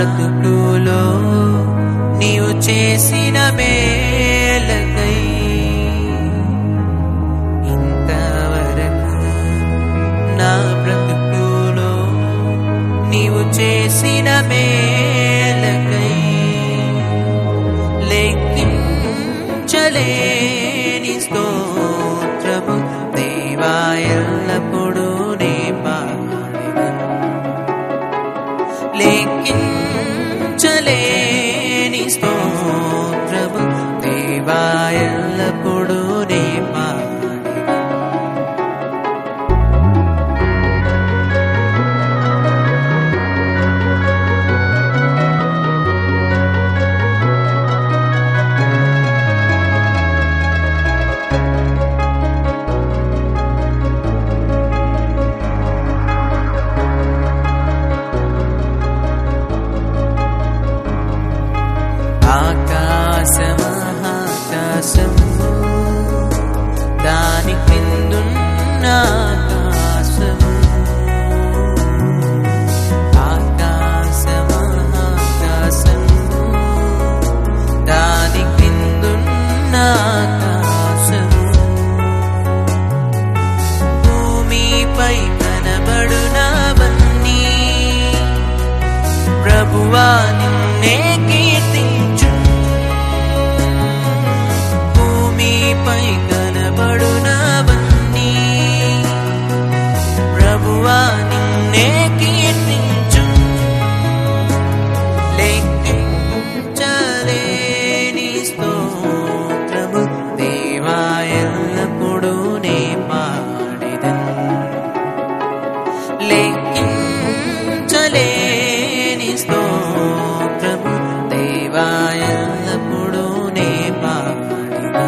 బ్రతుకులో నీవు చేసిన మేలకై ఇంతవరకు నా బ్రతుకులో నీవు చేసిన మేలకై లెక్కించలేని స్తోత్రము దేవా ఎల్లప్పుడూ నే పాడెదను లెక్కించలేని స్తోత్రము దేవా ఎల్లప్పుడూ నే పాడెదను ఆకాశమహాకాశము దాని క్రిందున్న ఆకాశము ఆకాశమహాకాశము దాని క్రిందున్న ఆకాశము భూమిపై కనబడునవన్నీ ప్రభువా నిన్నే కీర్తించు భూమిపై కనబడునవన్నీ ప్రభువా నిన్నే కీర్తించు లెక్కించలేని స్తోత్రము దేవా ఎల్లప్పుడూ నే పాడెదను లెక్కించలేని స్తోత్రము దేవా ఎల్లప్పుడూ నే పాడెదను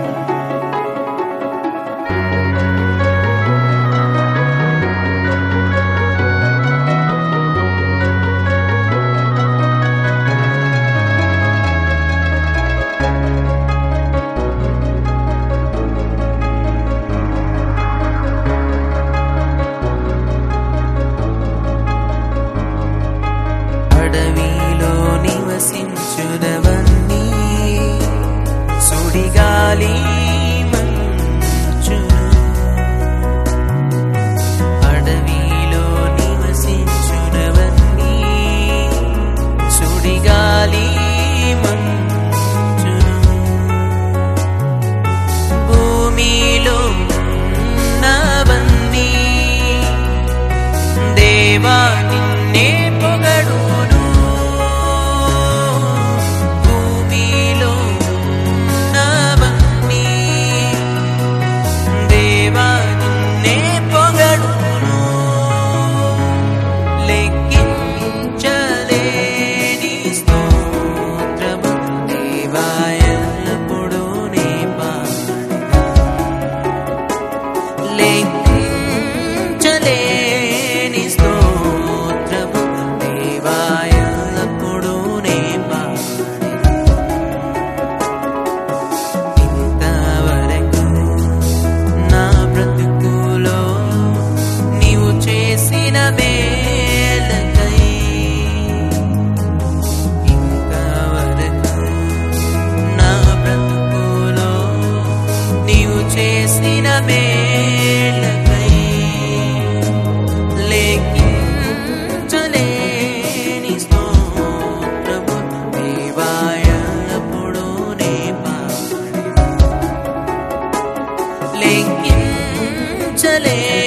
అడవిలో నివసించుదవన్నీ సుడిగాలి మంచును అడవిలో నివసించుదవన్నీ సుడిగాలి మంచును భూమిలో ఉన్నవన్నీ దేవా నిన్నే పొగడును భూమిలో ఉన్నవన్నీ దేవా నిన్నే పొగడును లెక్కించలేని స్తోత్రము దేవా ఎల్లప్పుడూ నే పాడెదను. లెక్కించలేని స్తోత్రము దేవా ఎల్లప్పుడూ నే పాడెదను. ఇంతవరకు నా బ్రతుకులో నీవు చేసిన మేలకై ఇంతవరకు నా బ్రతుకులో నీవు చేసిన మేలకై లెక్కించలేని స్తోత్రము దేవా ఎల్లప్పుడూ నే పాడెదను. లెక్కించలేని